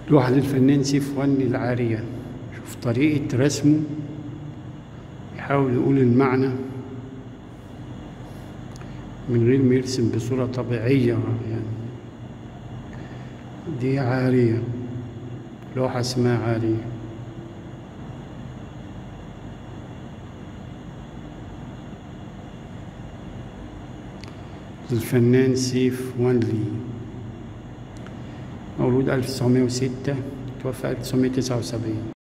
لوحة للفنان سيف وني العارية شوف طريقة رسمه يحاول يقول المعنى من غير ما يرسم بصورة طبيعية يعني دي عارية لوحة اسمها عارية للفنان سيف وانلي مولود 1906 توفى 1979